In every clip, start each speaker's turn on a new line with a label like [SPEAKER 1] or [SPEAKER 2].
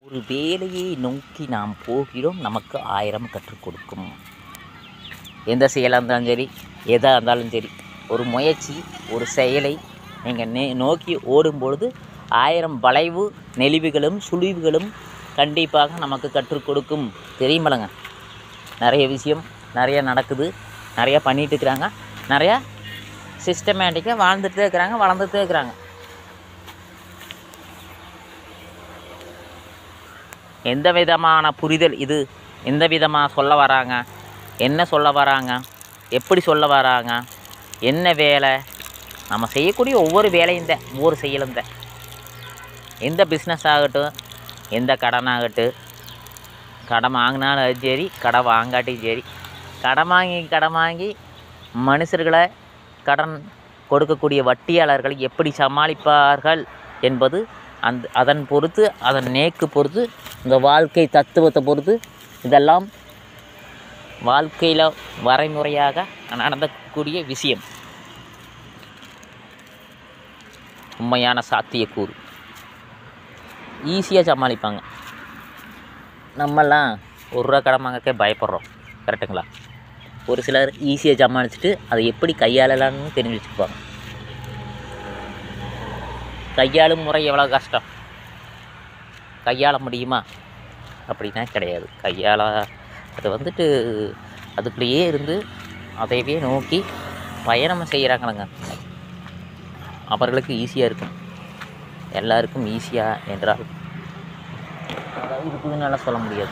[SPEAKER 1] ஒரு வேலையை நோக்கி நாம் போகிறோம் நமக்கு ஆயிரம் கற்றுக் கொடுக்கும் எந்த செயலாக இருந்தாலும் சரி எதாக இருந்தாலும் சரி ஒரு முயற்சி ஒரு செயலை நீங்கள் நே நோக்கி ஓடும் பொழுது ஆயிரம் வளைவு நெளிவுகளும் சுழிவுகளும் கண்டிப்பாக நமக்கு கற்றுக் கொடுக்கும் தெரியுமிலங்க நிறைய விஷயம் நிறைய நடக்குது நிறையா பண்ணிகிட்டு இருக்கிறாங்க நிறையா சிஸ்டமேட்டிக்காக வாழ்ந்துட்டு இருக்கிறாங்க வளர்ந்துட்டு இருக்கிறாங்க எந்த விதமான புரிதல் இது எந்த விதமாக சொல்ல வராங்க என்ன சொல்ல வராங்க எப்படி சொல்ல வராங்க என்ன வேலை நம்ம செய்யக்கூடிய ஒவ்வொரு வேலையும் தான் ஒவ்வொரு செயலும் தான் எந்த பிஸ்னஸ் ஆகட்டும் எந்த கடனாகட்டும் கடன் வாங்கினாலும் சரி கடன் வாங்காட்டியும் சரி கடன் வாங்கி கடன் வாங்கி மனுஷர்களை கடன் கொடுக்கக்கூடிய வட்டியாளர்களை எப்படி சமாளிப்பார்கள் என்பது அந்த அதன் பொறுத்து அதன் நேக்கு பொறுத்து இந்த வாழ்க்கை தத்துவத்தை பொறுத்து இதெல்லாம் வாழ்க்கையில் வரைமுறையாக நடந்தக்கூடிய விஷயம் உண்மையான சாத்தியக்கூறு ஈஸியாக சமாளிப்பாங்க நம்மலாம் ஒரு ரூபா கடன் வாங்கக்கே பயப்படுறோம் கரெக்டுங்களா ஒரு சிலர் ஈஸியாக சமாளிச்சுட்டு அதை எப்படி கையாளலாம்னு தெரிஞ்சு வச்சுக்குவாங்க கையாளும் முறை எவ்வளோ கஷ்டம் கையாள முடியுமா அப்படின்னா கிடையாது கையாள அது வந்துட்டு அதுக்குள்ளேயே இருந்து அதையவே நோக்கி பயணம் செய்கிறாங்களங்க அவர்களுக்கு ஈஸியாக இருக்கும் எல்லாருக்கும் ஈஸியாக என்றால் அதாவது இருக்குதுன்னால சொல்ல முடியாது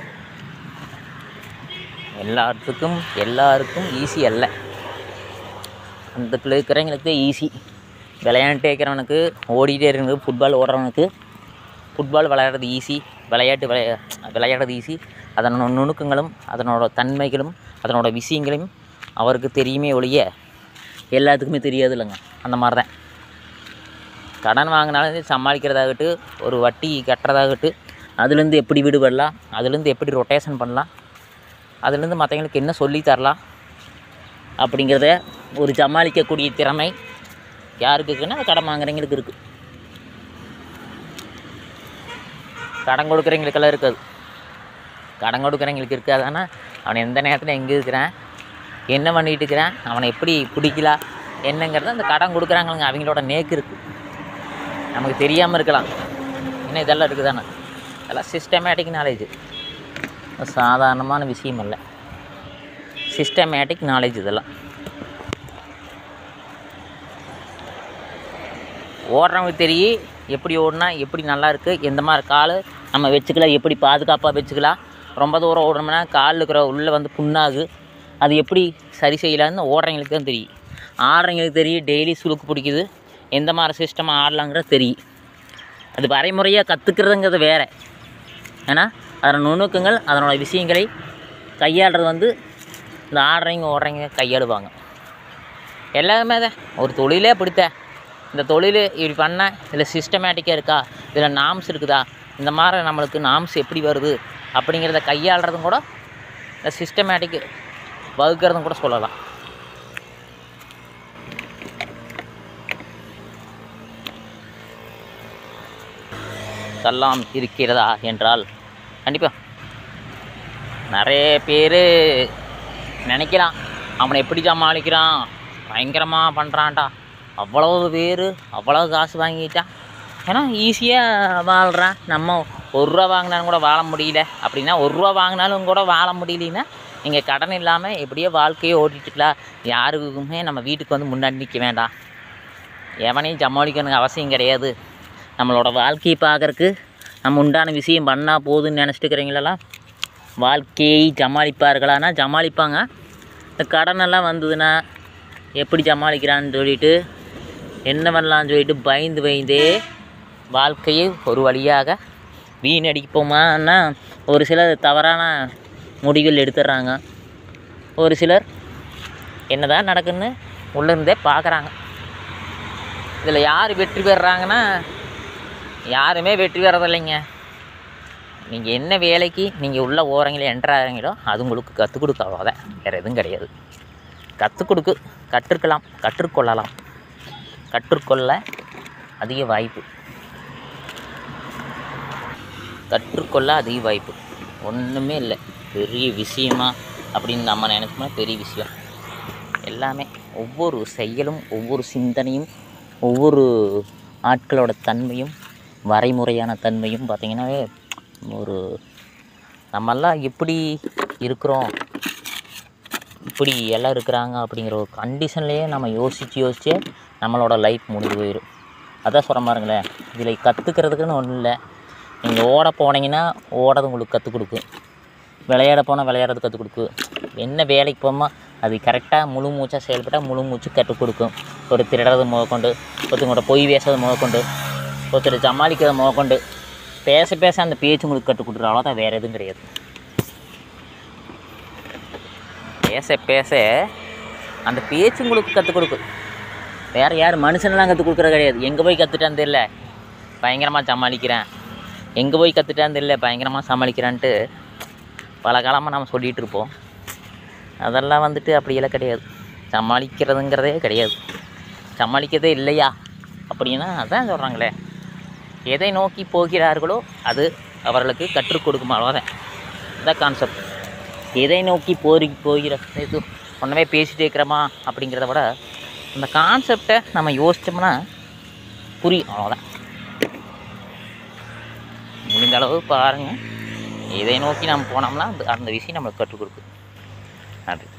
[SPEAKER 1] எல்லாத்துக்கும் எல்லாருக்கும் ஈஸி அல்ல அதுக்குள்ள இருக்கிறவங்களுக்கு ஈஸி விளையாண்டே இருக்கிறவனுக்கு ஓடிட்டே இருக்கிறவனுக்கு ஃபுட்பால் ஓடுறவனுக்கு ஃபுட்பால் விளையாடுறது ஈஸி விளையாட்டு விளையா விளையாடுறது ஈஸி அதனோட நுணுக்கங்களும் அதனோட தன்மைகளும் அதனோட விஷயங்களையும் அவருக்கு தெரியுமே ஒழிய எல்லாத்துக்குமே தெரியாது இல்லைங்க அந்த மாதிரி தான் கடன் வாங்கினாலும் சமாளிக்கிறதாகட்டும் ஒரு வட்டி கட்டுறதாகட்டும் அதுலேருந்து எப்படி விடுபடலாம் அதுலேருந்து எப்படி ரொட்டேஷன் பண்ணலாம் அதுலேருந்து மற்றவங்களுக்கு என்ன சொல்லி தரலாம் அப்படிங்கிறத ஒரு சமாளிக்கக்கூடிய திறமை யாருக்கு இருக்குன்னா கடன் வாங்குறவங்களுக்கு இருக்குது கடன் கொடுக்குறவங்களுக்கெல்லாம் இருக்காது கடன் கொடுக்குறவங்களுக்கு இருக்காதானா அவன் எந்த நேரத்தில் எங்கே இருக்கிறான் என்ன பண்ணிகிட்டு இருக்கிறான் அவனை எப்படி பிடிக்கலாம் என்னங்கிறது அந்த கடன் கொடுக்குறாங்களுங்க அவங்களோட நேக்கு இருக்குது நமக்கு தெரியாமல் இருக்கலாம் இன்னும் இதெல்லாம் இருக்குதானே இதெல்லாம் சிஸ்டமேட்டிக் நாலேஜ் சாதாரணமான விஷயம் இல்லை சிஸ்டமேட்டிக் நாலேஜ் இதெல்லாம் ஓடுறவங்களுக்கு தெரியும் எப்படி ஓடினா எப்படி நல்லா இருக்குது எந்த மாதிரி கால் நம்ம வச்சுக்கலாம் எப்படி பாதுகாப்பாக வச்சுக்கலாம் ரொம்ப தூரம் ஓடுறோம்னா காலில் இருக்கிற உள்ளே வந்து புண்ணாகு அது எப்படி சரி செய்யலான்னு ஓடுறவங்களுக்கு தான் தெரியும் ஆடுறவங்களுக்கு தெரியும் டெய்லி சுளுக்கு பிடிக்குது எந்த மாதிரி சிஸ்டம் ஆடலாங்கிறது தெரியும் அது வரைமுறையாக கற்றுக்கிறதுங்கிறது வேறு ஏன்னா அதோட நுணுக்கங்கள் அதனோட விஷயங்களை கையாளுறது வந்து இந்த ஆடுறவங்க ஓடுறவங்க கையாளுவாங்க எல்லாமே தான் ஒரு தொழிலே அப்படித்தான் இந்த தொழில் இப்படி பண்ணால் இதில் சிஸ்டமேட்டிக்காக இருக்கா இதில் நாம்ஸ் இருக்குதா இந்த மாதிரி நம்மளுக்கு நாம்ஸ் எப்படி வருது அப்படிங்கிறத கையாளுறதும் கூட இந்த சிஸ்டமேட்டிக் வகுக்கிறதும் கூட சொல்லலாம் இதெல்லாம் இருக்கிறதா என்றால் கண்டிப்பாக நிறைய பேர் நினைக்கலாம் அவனை எப்படி சமாளிக்கிறான் பயங்கரமாக பண்ணுறான்டா அவ்வளவு பேர் அவ்வளோ காசு வாங்கிட்டான் ஏன்னா ஈஸியாக வாழ்கிறான் நம்ம ஒரு ரூபா வாங்கினாலும் கூட வாழ முடியல அப்படின்னா ஒரு ரூபா வாங்கினாலும் கூட வாழ முடியலன்னா நீங்கள் கடன் இல்லாமல் எப்படியோ வாழ்க்கையை ஓட்டிட்டுக்கலாம் யாருக்குமே நம்ம வீட்டுக்கு வந்து முன்னாடி நிற்க வேண்டாம் எவனையும் சமாளிக்கணுங்க அவசியம் கிடையாது நம்மளோட வாழ்க்கையை பார்க்குறக்கு நம்ம உண்டான விஷயம் பண்ணால் போதுன்னு நினச்சிட்டு இருக்கிறீங்களெல்லாம் வாழ்க்கையை சமாளிப்பார்களானா சமாளிப்பாங்க இந்த கடனெல்லாம் வந்ததுன்னா எப்படி சமாளிக்கிறான்னு சொல்லிட்டு என்ன பண்ணலான்னு சொல்லிட்டு பயந்து பயந்தே வாழ்க்கையை ஒரு வழியாக வீணடிப்போமான்னா ஒரு சிலர் தவறான முடிவுகள் எடுத்துடுறாங்க ஒரு சிலர் என்னதான் நடக்குன்னு உள்ளேருந்தே பார்க்குறாங்க இதில் யார் வெற்றி பெறுறாங்கன்னா யாருமே வெற்றி பெறதில்லைங்க நீங்கள் என்ன வேலைக்கு நீங்கள் உள்ளே ஓரங்களோ என்ட்ராகிறீங்களோ அது உங்களுக்கு கற்றுக் கொடுக்க அவ்வளோதான் வேறு எதுவும் கிடையாது கற்றுக் கொடுக்கு கற்றுக்கலாம் கற்றுக்கொள்ளலாம் கற்றுக்கொள்ள அதிக வாய்ப்பு கற்றுக்கொள்ள அதிக வாய்ப்பு ஒன்றுமே இல்லை பெரிய விஷயமா அப்படின்னு நம்ம நினச்சோம்னா பெரிய விஷயம் எல்லாமே ஒவ்வொரு செயலும் ஒவ்வொரு சிந்தனையும் ஒவ்வொரு ஆட்களோட தன்மையும் வரைமுறையான தன்மையும் பார்த்திங்கன்னாவே ஒரு நம்மெல்லாம் எப்படி இருக்கிறோம் இப்படி எல்லாம் இருக்கிறாங்க அப்படிங்கிற ஒரு கண்டிஷன்லேயே நம்ம யோசித்து யோசித்து நம்மளோட லைஃப் முடிஞ்சு போயிடும் அதான் சொல்கிற பாருங்களேன் இதில் கற்றுக்கிறதுக்குன்னு ஒன்றும் இல்லை நீங்கள் ஓட போனீங்கன்னா ஓடது உங்களுக்கு கற்றுக் கொடுக்கும் விளையாட போனால் விளையாடுறது கற்றுக் கொடுக்கும் என்ன வேலைக்கு போகாமல் அது கரெக்டாக முழு மூச்சாக செயல்பட்டால் முழு மூச்சு கற்றுக் கொடுக்கும் ஒரு திருடுறது முதற்கொண்டு ஒருத்தவங்களோட பொய் பேசுறது முதற்கொண்டு ஒருத்தர் சமாளிக்கிறது முதற்கொண்டு பேச பேச அந்த பேச்சு உங்களுக்கு கற்றுக் கொடுத்துரு அவ்வளோதான் வேறு எதுவும் கிடையாது பேச பேச அந்த பேச்சு உங்களுக்கு கற்றுக் கொடுக்கும் வேறு யார் மனுஷனெல்லாம் கற்றுக் கொடுக்குறது கிடையாது எங்கே போய் கற்றுட்டான்னு தெரியல பயங்கரமாக சமாளிக்கிறேன் எங்கே போய் கற்றுட்டான்னு தெரியல பயங்கரமாக சமாளிக்கிறான்ட்டு பல காலமாக நம்ம சொல்லிகிட்டு இருப்போம் அதெல்லாம் வந்துட்டு அப்படியெல்லாம் கிடையாது சமாளிக்கிறதுங்கிறதே கிடையாது சமாளிக்கிறதே இல்லையா அப்படின்னா அதான் சொல்கிறாங்களே எதை நோக்கி போகிறார்களோ அது அவர்களுக்கு கற்றுக் கொடுக்கும் அவ்வளோதான் இதான் கான்செப்ட் எதை நோக்கி போரி போகிற இது ஒன்றவே பேசிட்டு இருக்கிறோமா அப்படிங்கிறத விட அந்த கான்செப்டை நம்ம யோசித்தோம்னா புரியும் அவ்வளோதான் முடிந்த அளவு பாருங்கள் இதை நோக்கி நம்ம போனோம்னா அந்த அந்த விஷயம் நம்மளுக்கு கற்றுக் கொடுக்கும் நன்றி